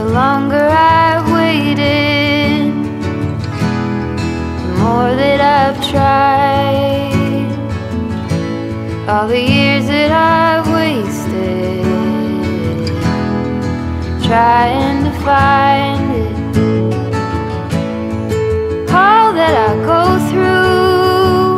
longer I've waited, the more that I've tried. All the years that I've wasted trying to find it. All that I go through.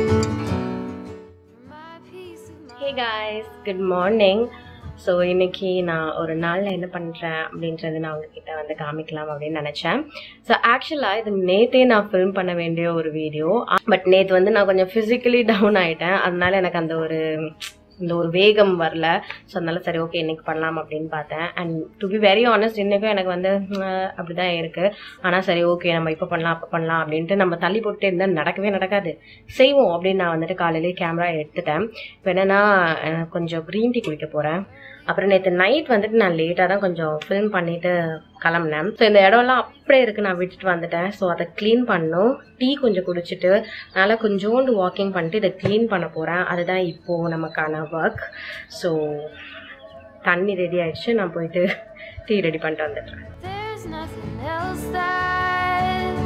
My peace of mind. Hey guys good morning so இன்னைக்கு நான் ஒரு நாளில் என்ன பண்ணுறேன் அப்படின்றது நான் உங்ககிட்ட வந்து காமிக்கலாம் அப்படின்னு நினச்சேன் ஸோ ஆக்சுவலாக இது நேற்றே நான் ஃபில்ம் பண்ண வேண்டிய ஒரு வீடியோ பட் நேற்று வந்து நான் கொஞ்சம் ஃபிசிக்கலி டவுன் ஆகிட்டேன் அதனால எனக்கு அந்த ஒரு இந்த ஒரு வேகம் வரல ஸோ அதனால சரி ஓகே இன்னைக்கு பண்ணலாம் அப்படின்னு பார்த்தேன் and to be very honest இன்றைக்கும் எனக்கு வந்து அஹ், அப்படிதான் இருக்குது ஆனால் சரி ஓகே நம்ம இப்போ பண்ணலாம் அப்போ பண்ணலாம் அப்படின்ட்டு நம்ம தள்ளி போட்டுட்டே இருந்தால் நடக்கவே நடக்காது செய்வோம் அப்படின்னு நான் வந்துட்டு காலையிலேயே கேமரா எடுத்துட்டேன் இப்போ என்னன்னா அஹ், கொஞ்சம் க்ரீன் டீ குடிக்க போகிறேன் அப்புறம் நேற்று நைட் வந்துட்டு நான் லேட்டாக தான் கொஞ்சம் ஃபில்ம் பண்ணிட்டு கிளம்புனேன் ஸோ இந்த இடம்லாம் அப்படியே இருக்கு நான் விட்டுட்டு வந்துட்டேன் ஸோ அதை க்ளீன் பண்ணணும் டீ கொஞ்சம் குடிச்சிட்டு அதனால் கொஞ்சோண்டு வாக்கிங் பண்ணிட்டு இதை க்ளீன் பண்ண போகிறேன் அதுதான் இப்போது நமக்கான ஒர்க் ஸோ தண்ணி ரெடி ஆயிடுச்சு நான் போயிட்டு டீ ரெடி பண்ணிட்டு வந்துடுறேன் There's nothing else that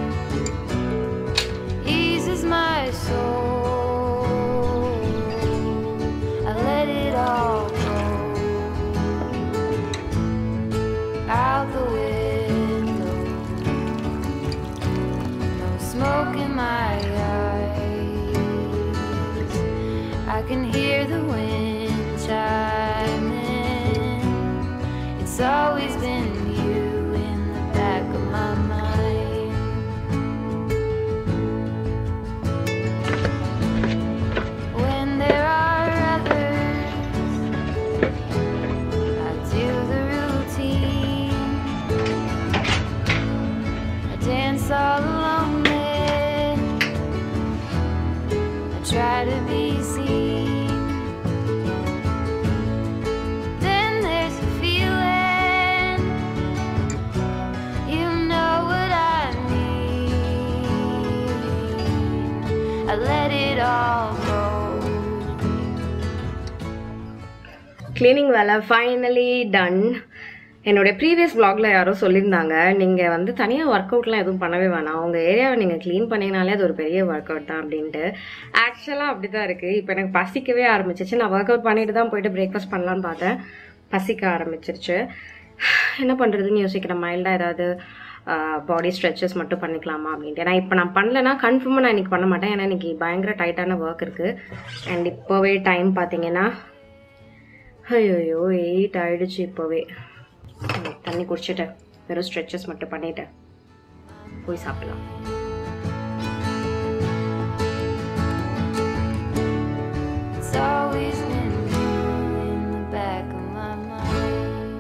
eases my soul. I let it all go out the window. No smoke in my eyes. I can hear the wind chiming. It's always been you in the back of my mind. When there are others, I do the routine. I dance all alone then. I try to be seen. Then there's a feeling you know what I mean. I let it all go. Cleaning வேலை finally done என்னுடைய previous vlogல யாரோ சொல்லியிருந்தாங்க நீங்கள் வந்து தனியாக work அவுட்லாம் எதுவும் பண்ணவே வேணாம் உங்கள் ஏரியாவை நீங்கள் க்ளீன் பண்ணீங்கனாலே அது ஒரு பெரிய ஒர்க் அவுட் தான் அப்படின்ட்டு ஆக்சுவலாக அப்படி தான் இருக்குது இப்போ எனக்கு பசிக்கவே ஆரம்பிச்சிச்சு நான் ஒர்க் அவுட் பண்ணிட்டு தான் போயிட்டு பிரேக்ஃபாஸ்ட் பண்ணலான்னு பார்த்தேன் பசிக்க ஆரம்பிச்சிருச்சு என்ன பண்ணுறதுன்னு யோசிக்கிறேன் மைல்டாக ஏதாவது பாடி ஸ்ட்ரெச்சஸ் மட்டும் பண்ணிக்கலாமா அப்படின்ட்டு ஏன்னா இப்போ நான் பண்ணலன்னா கன்ஃபார்மாக நான் இன்னைக்கு பண்ண மாட்டேன் ஏன்னா இன்னைக்கு பயங்கர டைட்டான ஒர்க் இருக்குது அண்ட் இப்போவே டைம் பார்த்தீங்கன்னா ஐயோயோ எயிட் ஆயிடுச்சு இப்போவே ம், தண்ணி குடிச்சிட்டேன் வெறும் ஸ்ட்ரெச்சஸ் மட்டும் பண்ணிட்டேன் போய் சாப்பிடலாம் It's always been you in the back of my mind.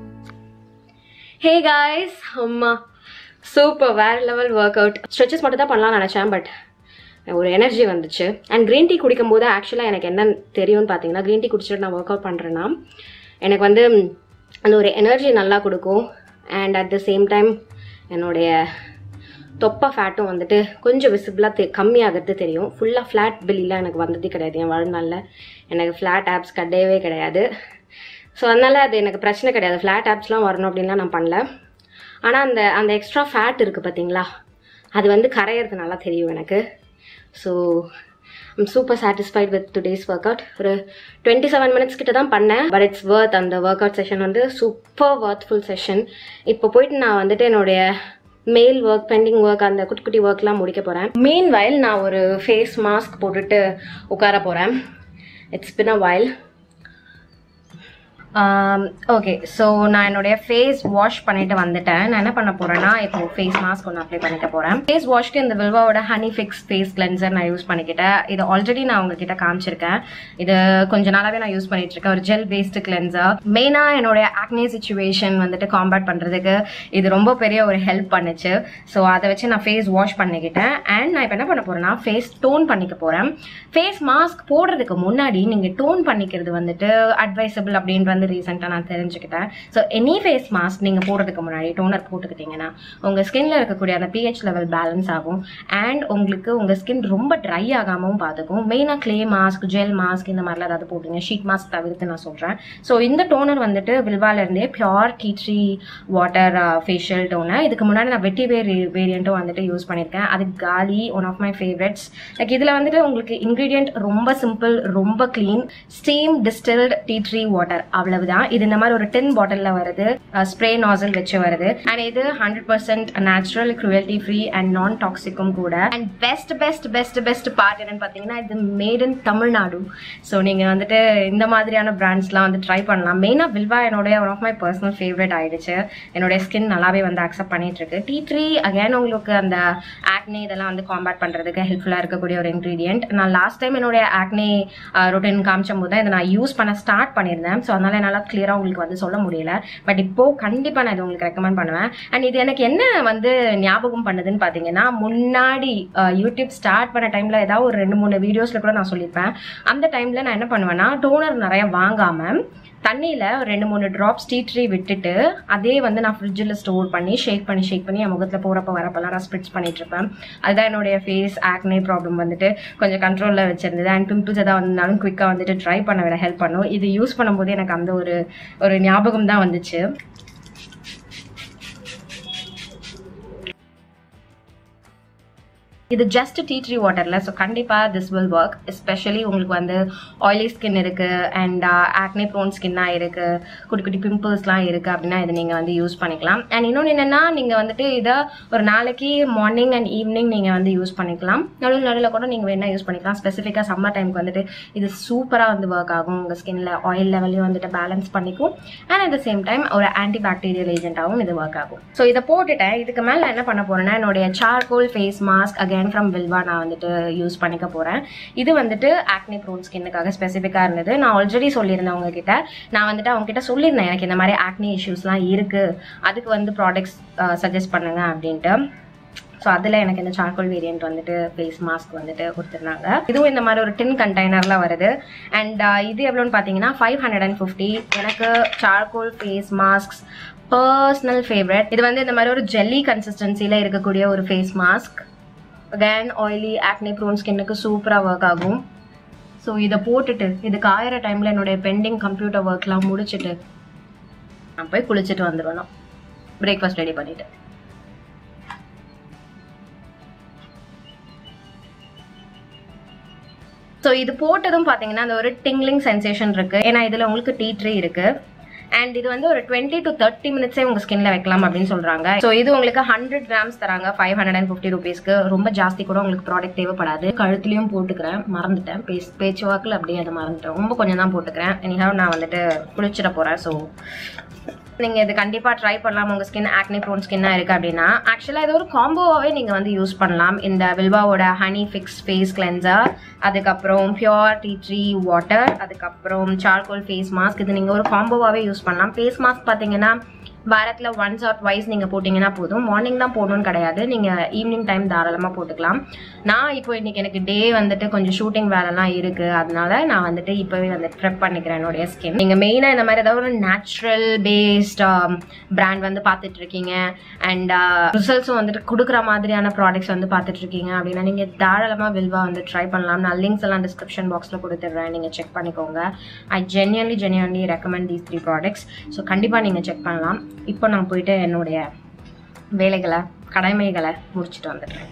Hey guys அம்மா சூப்பர் வேற லெவல் ஒர்க் அவுட் ஸ்ட்ரெச்சஸ் மட்டும் தான் பண்ணலாம்னு நினச்சேன் பட் ஒரு எனர்ஜி வந்துச்சு அண்ட் க்ரீன் டீ குடிக்கும்போது ஆக்சுவலாக எனக்கு என்ன தெரியும்னு பார்த்தீங்கன்னா க்ரீன் டீ குடிச்சிட்டு நான் ஒர்க் அவுட் பண்ணுறேன்னா எனக்கு வந்து அந்த ஒரு எனர்ஜி நல்லா கொடுக்கும் and at the same time என்னுடைய தொப்பை ஃபேட்டும் வந்துட்டு கொஞ்சம் விசிபிளாக தெ கம்மியாகிறது தெரியும் ஃபுல்லாக ஃப்ளாட் பில்லிலாம் எனக்கு வந்ததே கிடையாது என் வாழ்நாளில் எனக்கு ஃப்ளாட் ஆப்ஸ் கிடையவே கிடையாது ஸோ அதனால் அது எனக்கு பிரச்சனை கிடையாது ஃப்ளாட் ஆப்ஸ்லாம் வரணும் அப்படின்லாம் நான் பண்ணல ஆனால் அந்த அந்த எக்ஸ்ட்ரா ஃபேட் இருக்குது பார்த்தீங்களா அது வந்து கரையிறது நல்லா தெரியும் எனக்கு so I'm super satisfied with today's work out ஒரு டுவெண்ட்டி செவன் மினிட்ஸ் கிட்ட தான் பண்ணேன் பட் இட்ஸ் ஒர்த் அந்த ஒர்க் அவுட் செஷன் வந்து சூப்பர் ஒர்த்ஃபுல் செஷன் இப்போ போயிட்டு நான் வந்துட்டு என்னுடைய மெயில் ஒர்க் பெண்டிங் ஒர்க் அந்த குட்டி குட்டி ஒர்க்லாம் முடிக்க போகிறேன் மீன் வயல் நான் ஒரு ஃபேஸ் மாஸ்க் போட்டுட்டு உட்கார போகிறேன் இட்ஸ் பின் அ வயல் ஓகே ஸோ நான் என்னுடைய ஃபேஸ் வாஷ் பண்ணிட்டு வந்துட்டேன் நான் என்ன பண்ண போறேன்னா இப்போ ஃபேஸ் மாஸ்க் ஒன்று அப்ளை பண்ணிக்க போறேன் ஃபேஸ் வாஷ்க்கு இந்த வில்வாவோட ஹனி ஃபிக்ஸ் ஃபேஸ் கிளென்சர் நான் யூஸ் பண்ணிக்கிட்டேன் இது ஆல்ரெடி நான் உங்ககிட்ட காமிச்சிருக்கேன் இது கொஞ்ச நாளாவே நான் யூஸ் பண்ணிட்டு இருக்கேன் ஒரு ஜெல் பேஸ்டு கிளென்சர் மெயினாக என்னுடைய ஆக்னே சுச்சுவேஷன் வந்துட்டு காம்பேட் பண்றதுக்கு இது ரொம்ப பெரிய ஒரு ஹெல்ப் பண்ணுச்சு ஸோ அதை வச்சு நான் ஃபேஸ் வாஷ் பண்ணிக்கிட்டேன் அண்ட் நான் இப்போ என்ன பண்ண போறேன்னா ஃபேஸ் டோன் பண்ணிக்க போறேன் ஃபேஸ் மாஸ்க் போடுறதுக்கு முன்னாடி நீங்க டோன் பண்ணிக்கிறது வந்துட்டு அட்வைசபிள் அப்படின்ட்டு வந்து வந்து ரீசெண்டாக நான் தெரிஞ்சுக்கிட்டேன் ஸோ எனி ஃபேஸ் மாஸ்க் நீங்கள் போடுறதுக்கு முன்னாடி டோனர் போட்டுக்கிட்டீங்கன்னா உங்கள் ஸ்கின்ல இருக்கக்கூடிய அந்த பிஹெச் லெவல் பேலன்ஸ் ஆகும் அண்ட் உங்களுக்கு உங்கள் ஸ்கின் ரொம்ப ட்ரை ஆகாமவும் பார்த்துக்கும் மெயினாக க்ளே மாஸ்க் ஜெல் மாஸ்க் இந்த மாதிரிலாம் ஏதாவது போடுங்க ஷீட் மாஸ்க் தவிர்த்து நான் சொல்கிறேன் ஸோ இந்த டோனர் வந்துட்டு வில்வால இருந்தே pure tea tree water facial toner இதுக்கு முன்னாடி நான் வெட்டி வேர் வேரியண்ட்டும் வந்துட்டு யூஸ் பண்ணியிருக்கேன் அது காலி one of my favourites like இதில் வந்துட்டு உங்களுக்கு இன்க்ரீடியன்ட் ரொம்ப சிம்பிள் ரொம்ப clean steam distilled tea tree water அவ்வளவுதான் இது இந்த மாதிரி ஒரு டென் பாட்டிலில் வருது ஸ்ப்ரே நாசல் வச்சு வருது அண்ட் இது hundred percent natural cruelty free and non டாக்ஸிக்கும் கூட and best best best best part என்னன்னு பார்த்தீங்கன்னா இது மேட் இன் தமிழ்நாடு ஸோ நீங்கள் வந்துட்டு இந்த மாதிரியான பிராண்ட்ஸ்லாம் வந்து ட்ரை பண்ணலாம் மெயினாக வில்வா என்னுடைய one of my personal favourite ஆயிடுச்சு என்னுடைய ஸ்கின் நல்லாவே வந்து அக்செப்ட் பண்ணிட்டு இருக்கு டீ ட்ரீ அகைன் உங்களுக்கு அந்த ஆக்னே இதெல்லாம் வந்து காம்பேட் பண்ணுறதுக்கு ஹெல்ப்ஃபுல்லாக இருக்கக்கூடிய ஒரு இன்க்ரீடியன்ட் நான் லாஸ்ட் டைம் என்னுடைய ஆக்னே ரொட்டின் காமிச்சும் போது தான் இதை நான் யூஸ் பண்ண ஸ்டார்ட் பண்ணியிருந்தேன் ஸோ அதனால என்னால் கிளியராக உங்களுக்கு வந்து சொல்ல முடியல பட் இப்போ கண்டிப்பாக நான் இது உங்களுக்கு ரெக்கமெண்ட் பண்ணுவேன் அண்ட் இது எனக்கு என்ன வந்து ஞாபகம் பண்ணுதுன்னு பார்த்தீங்கன்னா முன்னாடி அஹ், யூடியூப் ஸ்டார்ட் பண்ண டைமில் ஏதாவது ஒரு ரெண்டு மூணு வீடியோஸில் கூட நான் சொல்லியிருப்பேன் அந்த டைமில் நான் என்ன பண்ணுவேன்னா டோனர் நிறைய வாங்காமல் தண்ணியில் ஒரு ரெண்டு மூணு ட்ராப்ஸ் டீ ட்ரீ விட்டுட்டு அதே வந்து நான் ஃப்ரிட்ஜில் ஸ்டோர் பண்ணி ஷேக் பண்ணி ஷேக் பண்ணி என் முகத்தில் போகிறப்ப வரப்பெல்லாம் நான் ஸ்ப்ரிட்ஸ் பண்ணிட்டு இருப்பேன் அதுதான் என்னுடைய ஃபேஸ் ஆக்னே ப்ராப்ளம் வந்துட்டு கொஞ்சம் கண்ட்ரோலில் வச்சிருந்தது அண்ட் பிம்பிள்ஸ் எதாவது வந்தாலும் குயிக்காக வந்துட்டு ட்ரை பண்ண விட ஹெல்ப் பண்ணும் இது யூஸ் பண்ணும்போது எனக்கு அந்த ஒரு ஒரு ஞாபகம் தான் வந்துச்சு இது ஜஸ்ட் டீ ட்ரீ வாட்டரில் ஸோ கண்டிப்பாக திஸ் வில் ஒர்க் எஸ்பெஷலி உங்களுக்கு வந்து ஆயிலி ஸ்கின் இருக்குது அண்ட் ஆக்னே ப்ரோன் ஸ்கின்னாக இருக்குது குட்டி குட்டி பிம்பிள்ஸ்லாம் இருக்குது அப்படின்னா இதை நீங்கள் வந்து யூஸ் பண்ணிக்கலாம் அண்ட் இன்னொன்று என்னென்னா நீங்கள் வந்துட்டு இதை ஒரு நாளைக்கு மார்னிங் அண்ட் ஈவினிங் நீங்கள் வந்து யூஸ் பண்ணிக்கலாம் நடுவில் நடுவில் கூட நீங்கள் வேணால் யூஸ் பண்ணிக்கலாம் ஸ்பெசிஃபிக்காக சம்மர் டைமுக்கு வந்துட்டு இது சூப்பராக வந்து ஒர்க் ஆகும் உங்கள் ஸ்கின்ல ஆயில் லெவலையும் வந்துட்டு பேலன்ஸ் பண்ணிக்கும் and at the same time ஒரு ஆன்டி பாக்டீரியல் ஏஜென்ட்டாகவும் இது ஒர்க் ஆகும் ஸோ இதை போட்டுட்டேன் இதுக்கு மேலே என்ன பண்ண போறேன்னா என்னுடைய charcoal face mask again from Vilvah நான் வந்துட்டு யூஸ் பண்ணிக்க போகிறேன் இது வந்துட்டு ஆக்னி ப்ரோன் ஸ்கின்னுக்காக ஸ்பெசிஃபிக்காக இருந்தது நான் ஆல்ரெடி சொல்லியிருந்தேன் உங்ககிட்ட நான் வந்துட்டு அவங்க கிட்ட சொல்லியிருந்தேன் எனக்கு இந்த மாதிரி ஆக்னி இஷ்யூஸ்லாம் இருக்குது அதுக்கு வந்து ப்ராடக்ட்ஸ் சஜஸ்ட் பண்ணுங்க அப்படின்ட்டு ஸோ அதில் எனக்கு இந்த சார்கோல் வேரியன்ட் வந்துட்டு ஃபேஸ் மாஸ்க் வந்துட்டு கொடுத்துருந்தாங்க இதுவும் இந்த மாதிரி ஒரு டின் கண்டெய்னரில் வருது அண்ட் இது எவ்வளோன்னு பார்த்தீங்கன்னா ஃபைவ் ஹண்ட்ரட் அண்ட் ஃபிஃப்டி எனக்கு charcoal face masks personal favourite இது வந்து இந்த மாதிரி ஒரு ஜெல்லி கன்சிஸ்டன்சியில் இருக்கக்கூடிய ஒரு face mask again oily acne prone ஸ்கின்னுக்கு சூப்பராக ஒர்க் ஆகும் ஸோ இதை போட்டுட்டு இது காயிற டைமில் என்னுடைய பெண்டிங் கம்ப்யூட்டர் ஒர்க்லாம் முடிச்சுட்டு நான் போய் குளிச்சுட்டு வந்துடணும் பிரேக்ஃபாஸ்ட் ரெடி பண்ணிட்டு ஸோ இது போட்டதும் பார்த்தீங்கன்னா அந்த ஒரு டிங்லிங் சென்சேஷன் இருக்கு ஏன்னா இதில் உங்களுக்கு டீ ட்ரீ இருக்கு அண்ட் இது வந்து ஒரு டுவெண்ட்டி டு தேர்ட்டி மினிட்ஸே உங்க ஸ்கின்ல வைக்கலாம் அப்படின்னு சொல்றாங்க ஸோ இது உங்களுக்கு ஹண்ட்ரட் கிராம்ஸ் தராங்க ஃபைவ் ஹண்ட்ரட் அண்ட் ஃபிஃப்டி ருபீஸ்க்கு ரொம்ப ஜாஸ்தி கூட உங்களுக்கு ப்ராடக்ட் தேவைப்படாது கழுத்துலயும் போட்டுக்கிறேன் மறந்துட்டேன் பேஸ் பேச்சு வாக்கில் அப்படியே அதை மறந்துட்டேன் ரொம்ப கொஞ்சம் தான் போட்டுக்கிறேன் எனிஹாவ் நான் வந்துட்டு குளிச்சிட போறேன் ஸோ நீங்க இது கண்டிப்பா ட்ரை பண்ணலாம் உங்க ஸ்கின் ஆக்னி ப்ரோன் ஸ்கின்னா இருக்கு அப்படின்னா ஆக்சுவலா இது ஒரு காம்போவாவே நீங்க வந்து யூஸ் பண்ணலாம் இந்த வில்வாவோட ஹனி ஃபிக்ஸ் ஃபேஸ் கிளென்சர் அதுக்கப்புறம் பியோர் டீ ட்ரீ வாட்டர் அதுக்கப்புறம் சார்கோல் ஃபேஸ் மாஸ்க் இது நீங்க ஒரு காம்போவாவே யூஸ் பண்ணலாம் ஃபேஸ் மாஸ்க் பாத்தீங்கன்னா வாரத்துல ஒன்ஸ் ஆர் ட்வைஸ் நீங்க போட்டீங்கன்னா போதும் மார்னிங் தான் போடணும்னு கிடையாது நீங்க ஈவினிங் டைம் தாராளமா போட்டுக்கலாம் நான் இப்போ இன்னைக்கு எனக்கு டே வந்துட்டு கொஞ்சம் ஷூட்டிங் வேலைலாம் இருக்கு அதனால நான் வந்துட்டு இப்போவே வந்து ப்ரெப் பண்ணிக்கிறேன் என்னுடைய ஸ்கின் நீங்க மெயினாக இந்த மாதிரி ஏதாவது ஒரு நேச்சுரல் பேஸ்ட் பிராண்ட் வந்து பார்த்துட்டு இருக்கீங்க அண்ட் ரிசல்ட்ஸும் வந்துட்டு கொடுக்குற மாதிரியான ப்ராடக்ட்ஸ் வந்து பார்த்துட்டு இருக்கீங்க அப்படின்னா நீங்க தாராளமா வில்வா வந்து ட்ரை பண்ணலாம் நான் லிங்க்ஸ் எல்லாம் டிஸ்கிரிப்ஷன் பாக்ஸில் கொடுத்துட்றேன் நீங்க செக் பண்ணிக்கோங்க I genuinely genuinely recommend these three products so கண்டிப்பாக நீங்கள் செக் பண்ணலாம் இப்போ நான் போயிட்டு என்னுடைய வேலைகளை கடமைகளை முடிச்சுட்டு வந்துடுறேன்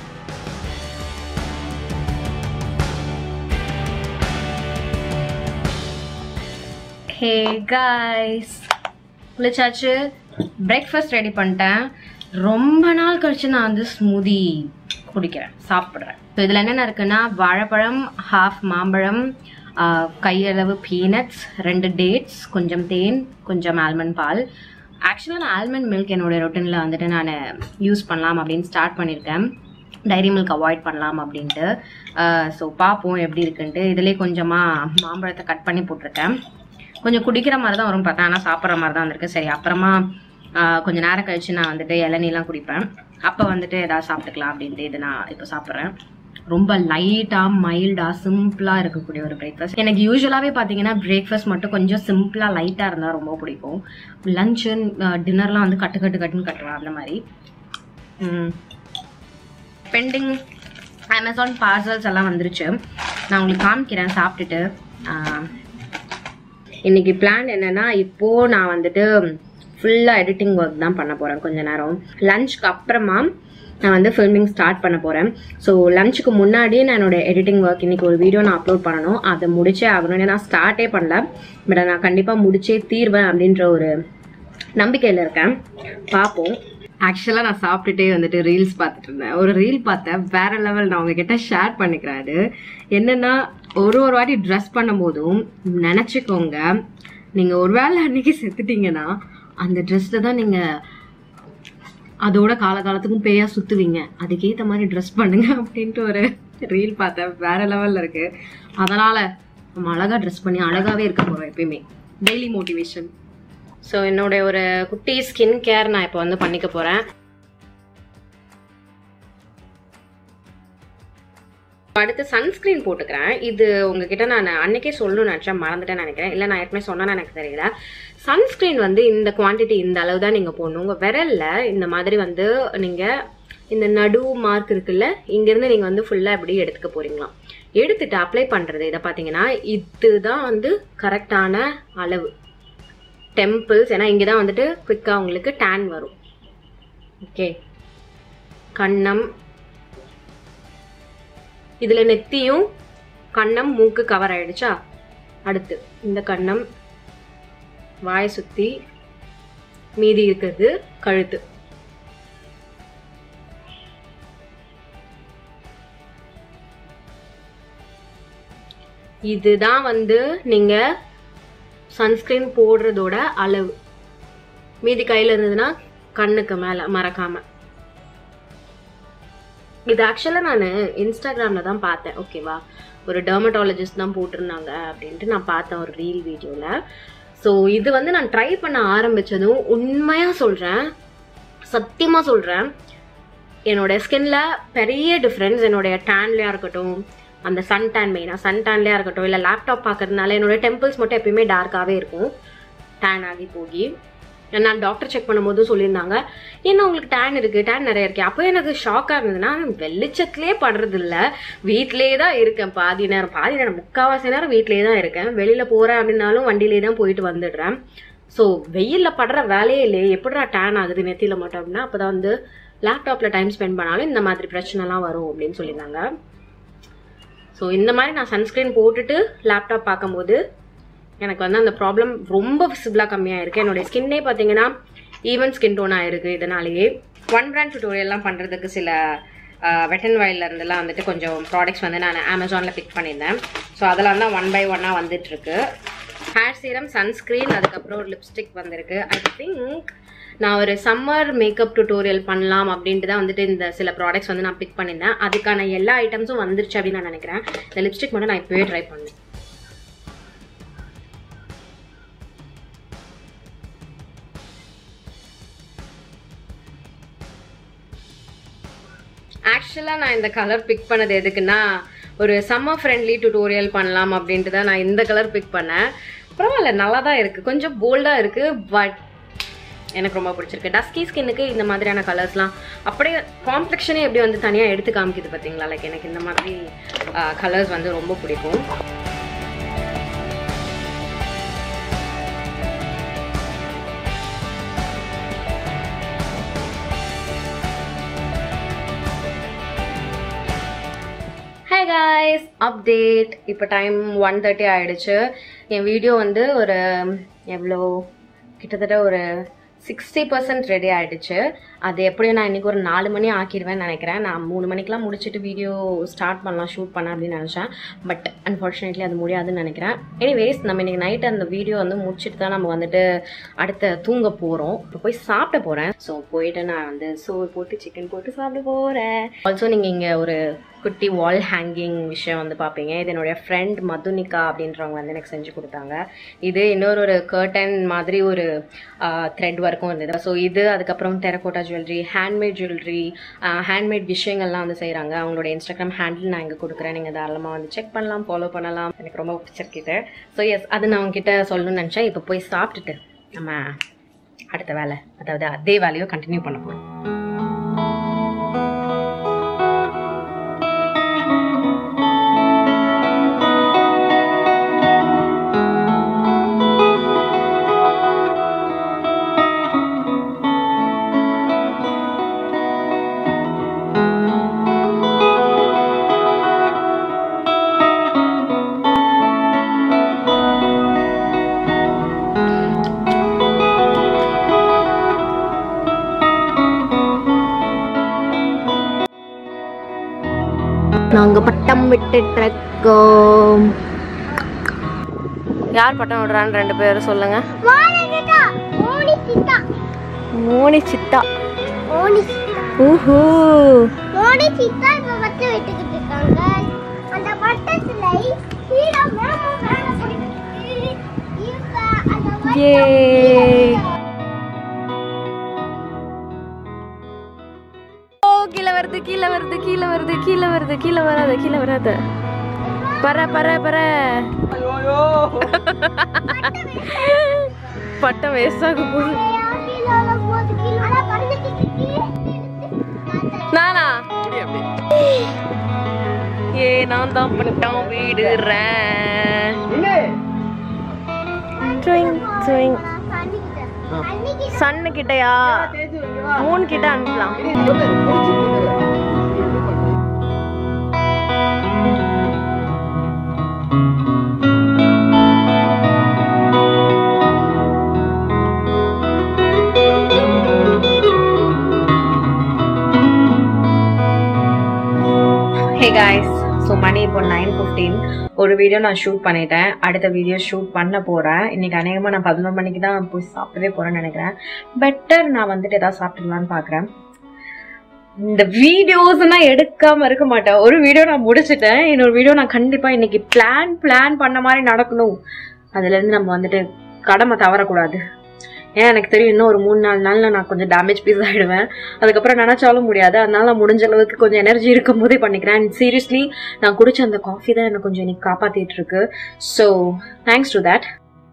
ஹே காய்ஸ் குளிச்சாச்சு பிரேக்ஃபாஸ்ட் ரெடி பண்ணிட்டேன் ரொம்ப நாள் கழிச்சு நான் வந்து ஸ்மூதி குடிக்கிறேன் சாப்பிட்றேன் ஸோ இதில் என்னென்ன இருக்குன்னா வாழைப்பழம் ஹாஃப் மாம்பழம் ஆஹ், கையளவு பீனட்ஸ் ரெண்டு டேட்ஸ் கொஞ்சம் தேன் கொஞ்சம் ஆல்மண்ட் பால் ஆக்சுவலாக நான் ஆல்மண்ட் மில்க் என்னோட ரொட்டீனில் வந்துட்டு நான் யூஸ் பண்ணலாம் அப்படின்னு ஸ்டார்ட் பண்ணியிருக்கேன் டைரி மில்க் அவாய்ட் பண்ணலாம் அப்படின்ட்டு ஸோ பார்ப்போம் எப்படி இருக்குன்ட்டு இதுலேயே கொஞ்சமாக மாம்பழத்தை கட் பண்ணி போட்டிருக்கேன் கொஞ்சம் குடிக்கிற மாதிரி தான் வரும் பார்த்தேன் ஆனால் சாப்பிட்ற மாதிரி தான் வந்திருக்கு சரி அப்புறமா ஆஹ், கொஞ்ச நேரம் கழிச்சு நான் வந்துட்டு இளநீலாம் குடிப்பேன் அப்போ வந்துட்டு ஏதாவது சாப்பிட்டுக்கலாம் அப்படின்ட்டு இது நான் இப்போ சாப்பிட்றேன் ரொம்ப லைட்டாக மைல்டாக சிம்பிளாக இருக்கக்கூடிய ஒரு பிரேக்ஃபாஸ்ட் எனக்கு யூஸ்வலாகவே பார்த்தீங்கன்னா பிரேக்ஃபாஸ்ட் மட்டும் கொஞ்சம் சிம்பிளாக லைட்டாக இருந்தால் ரொம்ப பிடிக்கும் லஞ்சு டின்னர்லாம் வந்து கட்டு கட்டு கட்டுன்னு கட்டுவேன் அந்த மாதிரி பெண்டிங் அமேசான் பார்சல்ஸ் எல்லாம் வந்துருச்சு நான் உங்களுக்கு காமிக்கிறேன் சாப்பிட்டுட்டு ஆஹ், இன்னைக்கு பிளான் என்னன்னா இப்போ நான் வந்துட்டு ஃபுல்லாக எடிட்டிங் ஒர்க் தான் பண்ண போகிறேன் கொஞ்ச நேரம் லஞ்சுக்கு அப்புறமா நான் வந்து ஃபில்மிங் ஸ்டார்ட் பண்ண போகிறேன் ஸோ லஞ்சுக்கு முன்னாடியே நான் என்னோட எடிட்டிங் ஒர்க் இன்னைக்கு ஒரு வீடியோ நான் அப்லோட் பண்ணணும் அதை முடிச்சே ஆகணும் நான் ஸ்டார்ட்டே பண்ணல பட் நான் கண்டிப்பாக முடிச்சே தீர்வேன் அப்படின்ற ஒரு நம்பிக்கையில் இருக்கேன் பார்ப்போம் ஆக்சுவலாக நான் சாப்பிட்டுட்டே வந்துட்டு ரீல்ஸ் பார்த்துட்டு இருந்தேன் ஒரு ரீல் பார்த்தேன் வேற லெவல் நான் உங்ககிட்ட ஷேர் பண்ணிக்கிறேன் அது என்னன்னா ஒரு ஒரு வாட்டி ட்ரெஸ் பண்ணும்போதும் நினச்சிக்கோங்க நீங்கள் ஒருவேளை அன்னைக்கு செத்துட்டீங்கன்னா அந்த ட்ரெஸ்ஸில் தான் நீங்கள் அதோட காலகாலத்துக்கும் பேயா சுத்துவீங்க அதுக்கேற்ற மாதிரி ட்ரெஸ் பண்ணுங்க அப்படின்ட்டு ஒரு ரீல் பார்த்தேன் வேற லெவல்ல இருக்கு அதனால நம்ம அழகா ட்ரெஸ் பண்ணி அழகாவே இருக்க போறோம் எப்பயுமே டெய்லி மோட்டிவேஷன் ஸோ என்னுடைய ஒரு குட்டி ஸ்கின் கேர் நான் இப்போ வந்து பண்ணிக்க போறேன் அடுத்து சன்ஸ்கிரீன் போட்டுக்கிறேன் இது உங்ககிட்ட நான் அன்னைக்கே சொல்லணும்னு நினச்சேன் மறந்துட்டேன்னு நினைக்கிறேன் இல்லை நான் ஏற்கனவே சொன்னேன்னு எனக்கு தெரியல சன்ஸ்கிரீன் வந்து இந்த குவாண்டிட்டி இந்த அளவு தான் நீங்கள் போடணும் உங்கள் விரல்ல இந்த மாதிரி வந்து நீங்கள் இந்த நடு மார்க் இருக்குல்ல இங்கேருந்து நீங்கள் வந்து ஃபுல்லாக இப்படி எடுத்துக்க போறீங்களாம் எடுத்துட்டு அப்ளை பண்ணுறது இதை பார்த்தீங்கன்னா இதுதான் வந்து கரெக்டான அளவு டெம்பிள்ஸ் ஏன்னா இங்கே தான் வந்துட்டு குயிக்காக உங்களுக்கு டேன் வரும் ஓகே கண்ணம் இதுல நெத்தியும் கண்ணம் மூக்கு கவர் ஆயிடுச்சா அடுத்து இந்த கண்ணம் வாயை சுத்தி மீதி இருக்கிறது கழுத்து இதுதான் வந்து நீங்க சன்ஸ்கிரீன் போடுறதோட அளவு மீதி கையில இருந்ததுன்னா கண்ணுக்கு மேல மறக்காம இது ஆக்சுவலாக நான் இன்ஸ்டாகிராமில் தான் பார்த்தேன் ஓகேவா ஒரு டெர்மட்டாலஜிஸ்ட் தான் போட்டிருந்தாங்க அப்படின்ட்டு நான் பார்த்தேன் ஒரு ரீல் வீடியோவில் ஸோ இது வந்து நான் ட்ரை பண்ண ஆரம்பித்ததும் உண்மையாக சொல்கிறேன் சத்தியமாக சொல்கிறேன் என்னோட ஸ்கின்ல பெரிய டிஃப்ரென்ஸ் என்னுடைய டேன்லையாக இருக்கட்டும் அந்த சன் டேன் மெயினாக சன் டேன்லையாக இருக்கட்டும் இல்லை லேப்டாப் பார்க்கறதுனால என்னோட டெம்பிள்ஸ் மட்டும் எப்பயுமே டார்க்காகவே இருக்கும் டேன் ஆகி போகி நான் டாக்டர் செக் பண்ணும்போது சொல்லியிருந்தாங்க என்ன உங்களுக்கு டேன் இருக்கு டேன் நிறைய இருக்கு அப்போ எனக்கு ஷாக்காக இருந்ததுன்னா வெளிச்சத்துலேயே படுறது இல்லை வீட்டிலேயே தான் இருக்கேன் பாதி நேரம் பாதி நேரம் முக்கால்வாசி நேரம் வீட்டிலேயே தான் இருக்கேன் வெளியில் போகிறேன் அப்படின்னாலும் வண்டியிலே தான் போயிட்டு வந்துடுறேன் ஸோ வெயிலில் படுற வேலையே இல்லையே எப்படிடா டேன் ஆகுது நெத்தியில் மட்டும் அப்படின்னா அப்போ தான் வந்து லேப்டாப்பில் டைம் ஸ்பெண்ட் பண்ணாலும் இந்த மாதிரி பிரச்சனைலாம் வரும் அப்படின்னு சொல்லியிருந்தாங்க ஸோ இந்த மாதிரி நான் சன்ஸ்கிரீன் போட்டுட்டு லேப்டாப் பார்க்கும்போது எனக்கு வந்து அந்த ப்ராப்ளம் ரொம்ப விசிபிளாக கம்மியாக இருக்குது என்னுடைய ஸ்கின்னே பார்த்தீங்கன்னா ஈவன் ஸ்கின் டோனாக இருக்குது இதனாலேயே ஒன் பிராண்ட் டுட்டோரியல்லாம் பண்ணுறதுக்கு சில வெட்டன் வயல்ல இருந்தெல்லாம் வந்துட்டு கொஞ்சம் ப்ராடக்ட்ஸ் வந்து நான் அமேசானில் பிக் பண்ணியிருந்தேன் ஸோ அதெல்லாம் தான் ஒன் பை ஒன்னாக வந்துட்டுருக்கு ஹேர் சீரம் சன்ஸ்க்ரீன் அதுக்கப்புறம் ஒரு லிப்ஸ்டிக் வந்திருக்கு ஐ திங்க் நான் ஒரு சம்மர் மேக்கப் டுட்டோரியல் பண்ணலாம் அப்படின்ட்டு தான் வந்துட்டு இந்த சில ப்ராடக்ட்ஸ் வந்து நான் பிக் பண்ணியிருந்தேன் அதுக்கான எல்லா ஐட்டம்ஸும் வந்துருச்சு அப்படின்னு நான் நினைக்கிறேன் இந்த லிப்ஸ்டிக் மட்டும் நான் இப்போவே ட்ரை பண்ணேன் ஆக்சுவலாக நான் இந்த கலர் பிக் பண்ணது எதுக்குன்னா ஒரு சம்மர் ஃப்ரெண்ட்லி டுட்டோரியல் பண்ணலாம் அப்படின்ட்டு தான் நான் இந்த கலர் பிக் பண்ணேன் பரவாயில்ல நல்லா தான் இருக்குது கொஞ்சம் போல்டாக இருக்குது பட் எனக்கு ரொம்ப பிடிச்சிருக்கு டஸ்கி ஸ்கின்னுக்கு இந்த மாதிரியான கலர்ஸ்லாம் அப்படியே காம்ப்ளெக்ஷனே எப்படி வந்து தனியாக எடுத்து காமிக்குது பார்த்தீங்களா லைக் எனக்கு இந்த மாதிரி கலர்ஸ் வந்து ரொம்ப பிடிக்கும் ஹே காய்ஸ் அப்டேட் இப்போ டைம் ஒன் தேர்ட்டி ஆயிடுச்சு என் வீடியோ வந்து ஒரு எவ்வளோ கிட்டத்தட்ட ஒரு சிக்ஸ்டி பர்சன்ட் ரெடி ஆயிடுச்சு அது எப்படியும் நான் இன்னைக்கு ஒரு நாலு மணி ஆக்கிடுவேன்னு நினைக்கிறேன் நான் மூணு மணிக்கெலாம் முடிச்சுட்டு வீடியோ ஸ்டார்ட் பண்ணலாம் ஷூட் பண்ண அப்படின்னு நினச்சேன் பட் அன்ஃபார்ச்சுனேட்லி அது முடியாதுன்னு நினைக்கிறேன் எனிவேஸ் நம்ம இன்னைக்கு நைட் அந்த வீடியோ வந்து முடிச்சுட்டு தான் நம்ம வந்துட்டு அடுத்த தூங்க போகிறோம் இப்போ போய் சாப்பிட போகிறேன் ஸோ போயிட்டு நான் வந்து சோறு போட்டு சிக்கன் போட்டு சாப்பிட போகிறேன் ஆல்சோ நீங்கள் இங்கே ஒரு குட்டி வால் ஹேங்கிங் விஷயம் வந்து பார்ப்பீங்க இது என்னுடைய ஃப்ரெண்ட் மதுனிகா அப்படின்றவங்க வந்து எனக்கு செஞ்சு கொடுத்தாங்க இது இன்னொரு ஒரு கர்டன் மாதிரி ஒரு த்ரெட் ஒர்க்கும் இருந்தது ஸோ இது அதுக்கப்புறம் terracotta jewellery handmade jewellery handmade விஷயங்கள்லாம் வந்து செய்கிறாங்க அவங்களோட இன்ஸ்டாகிராம் ஹேண்டில் நான் இங்கே கொடுக்குறேன் நீங்கள் தாராளமாக வந்து செக் பண்ணலாம் ஃபாலோ பண்ணலாம் எனக்கு ரொம்ப பிடிச்சிருக்குது ஸோ எஸ் அது நான் உங்ககிட்ட சொல்லணும்னு நினச்சேன் இப்போ போய் சாப்பிட்டுட்டு நம்ம அடுத்த வேலை அதாவது அதே வேலையை கண்டினியூ பண்ண போகிறோம் நாங்க பட்டம் விட்டுட்டு இருக்கோம் யார் பட்டம் விடுறான்னு ரெண்டு பேரும் சொல்லுங்க மோனி சித்தா ஊஹூ மோடி சித்தா இப்ப பட்டு விட்டுக்கிட்டு இருக்காங்க அந்த பட்டத்துல கீழே மேல மேல பிடிக்கிட்டு இப்ப அந்த வட்டம் ஏ ஓ கீழே வருது கீழே வருது கீழே வருது கீழே வருது கீழே வராது கீழே வராது பர பர பர பட்டம் வேஸ்ட் ஆக போகுது கீழே போது கீழே ஆனா பறந்துட்டு கீழே நானா ஏ நான் தான் பட்டம் விடுறேன் ட்விங் ட்விங் அன்னைக்கு சன்னு கிட்டயா மூணு கிட்ட அனுப்பலாம் ஹே காய்ஸ் ஸோ மணி இப்போ நைன் ஃபிஃப்டீன் ஒரு வீடியோ நான் ஷூட் பண்ணிட்டேன் அடுத்த வீடியோ ஷூட் பண்ண போகிறேன் இன்னைக்கு அநேகமாக நான் பதினொரு மணிக்கு தான் போய் சாப்பிடவே போகிறேன்னு நினைக்கிறேன் பெட்டர் நான் வந்துட்டு ஏதாவது சாப்பிட்டுக்கலான்னு பார்க்குறேன் இந்த வீடியோஸ்னா எடுக்காம இருக்க மாட்டேன் ஒரு வீடியோ நான் முடிச்சிட்டேன் இன்னொரு வீடியோ நான் கண்டிப்பா இன்னைக்கு பிளான் பிளான் பண்ண மாதிரி நடக்கணும் அதுல இருந்து நம்ம வந்துட்டு கடமை தவறக்கூடாது ஏன் எனக்கு தெரியும் இன்னும் ஒரு மூணு நாலு நாள்ல நான் கொஞ்சம் டேமேஜ் பீஸ் ஆயிடுவேன் அதுக்கப்புறம் நினைச்சாலும் முடியாது அதனால நான் முடிஞ்ச அளவுக்கு கொஞ்சம் எனர்ஜி இருக்கும் போதே பண்ணிக்கிறேன் அண்ட் சீரியஸ்லி நான் குடிச்ச அந்த காஃபி தான் எனக்கு கொஞ்சம் இன்னைக்கு காப்பாத்திட்டு இருக்கு ஸோ தேங்க்ஸ் டு தட்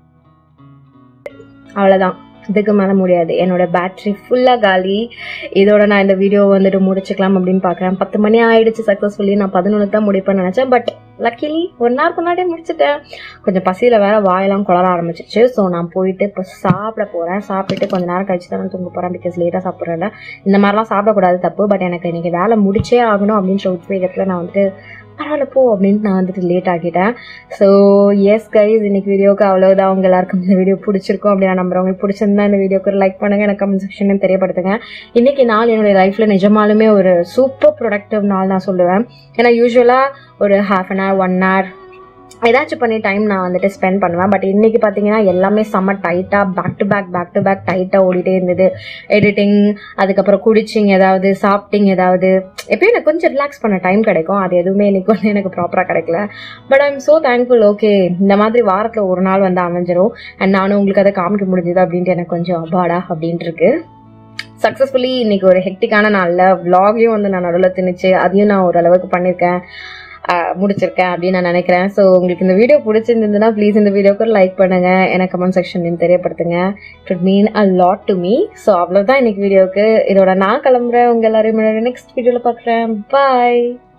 அவ்வளோதான் இதுக்கு மேலே முடியாது என்னோட பேட்டரி ஃபுல்லாக காலி இதோட நான் இந்த வீடியோ வந்துட்டு முடிச்சுக்கலாம் அப்படின்னு பார்க்குறேன் பத்து மணி ஆயிடுச்சு சக்ஸஸ்ஃபுல்லி நான் பதினொன்று தான் முடிப்பேன்னு நினச்சேன் பட் லக்கிலி ஒன் ஹவர் முன்னாடியே முடிச்சிட்டேன் கொஞ்சம் பசியில் வேற வாயெல்லாம் குளர ஆரம்பிச்சிச்சு ஸோ நான் போயிட்டு இப்போ சாப்பிட போகிறேன் சாப்பிட்டுட்டு கொஞ்ச நேரம் கழிச்சு தான் நான் தூங்க போகிறேன் பிகாஸ் லேட்டாக சாப்பிட்றேன் இந்த மாதிரிலாம் சாப்பிடக்கூடாது தப்பு பட் எனக்கு இன்னைக்கு வேலை முடிச்சே ஆகணும் அப்படின்ற உத்வேகத்தில் நான் வந்துட்டு பரவாயில்ல போ அப்படின்ட்டு நான் வந்துட்டு லேட் ஆகிட்டேன் ஸோ எஸ் கைஸ் இன்னைக்கு வீடியோக்கு அவ்வளோதான் உங்க எல்லாருக்கும் இந்த வீடியோ பிடிச்சிருக்கும் அப்படி நான் நம்புறேன் உங்களுக்கு பிடிச்சிருந்தா இந்த வீடியோக்கு லைக் பண்ணுங்க எனக்கு கமெண்ட் செக்ஷன் தெரியப்படுத்துங்க இன்னைக்கு நாள் என்னுடைய லைஃப்ல நிஜமாலுமே ஒரு சூப்பர் ப்ரொடக்டிவ் நாள் நான் சொல்லுவேன் ஏன்னா யூஸ்வலாக ஒரு half an hour one hour ஏதாச்சும் பண்ணி டைம் நான் வந்துட்டு ஸ்பெண்ட் பண்ணுவேன் பட் இன்னைக்கு பார்த்தீங்கன்னா எல்லாமே செம்ம டைட்டாக back to back back to back டைட்டாக ஓடிட்டே இருந்தது எடிட்டிங் அதுக்கப்புறம் குடிச்சிங் ஏதாவது சாப்பிட்டிங் ஏதாவது எப்பயும் எனக்கு கொஞ்சம் ரிலாக்ஸ் பண்ண டைம் கிடைக்கும் அது எதுவுமே இன்னைக்கு வந்து எனக்கு ப்ராப்பராக கிடைக்கல but I'm so thankful okay இந்த மாதிரி வாரத்தில் ஒரு நாள் வந்து அமைஞ்சிரும் அண்ட் நானும் உங்களுக்கு அதை காமிக்க முடிஞ்சது அப்படின்ட்டு எனக்கு கொஞ்சம் அபாடா அப்படின்ட்டு இருக்கு சக்ஸஸ்ஃபுல்லி இன்னைக்கு ஒரு ஹெக்டிக்கான நாளில் vlog-ஐயும் வந்து நான் நடுவில் திணிச்சு அதையும் நான் ஓரளவுக்கு பண்ணியிருக்கேன் ஆஹ் முடிச்சிருக்கேன் அப்படின்னு நான் நினைக்கிறேன் ஸோ உங்களுக்கு இந்த வீடியோ பிடிச்சிருந்ததுன்னா ப்ளீஸ் இந்த வீடியோக்கு லைக் பண்ணுங்க எனக்கு கமெண்ட் செக்ஷன் தெரியப்படுத்துங்க it mean a lot to me so அவ்வளோதான் இன்னைக்கு வீடியோக்கு இதோட நான் கிளம்புறேன் உங்க எல்லாரையும் நெக்ஸ்ட் வீடியோவில் பார்க்குறேன் பாய்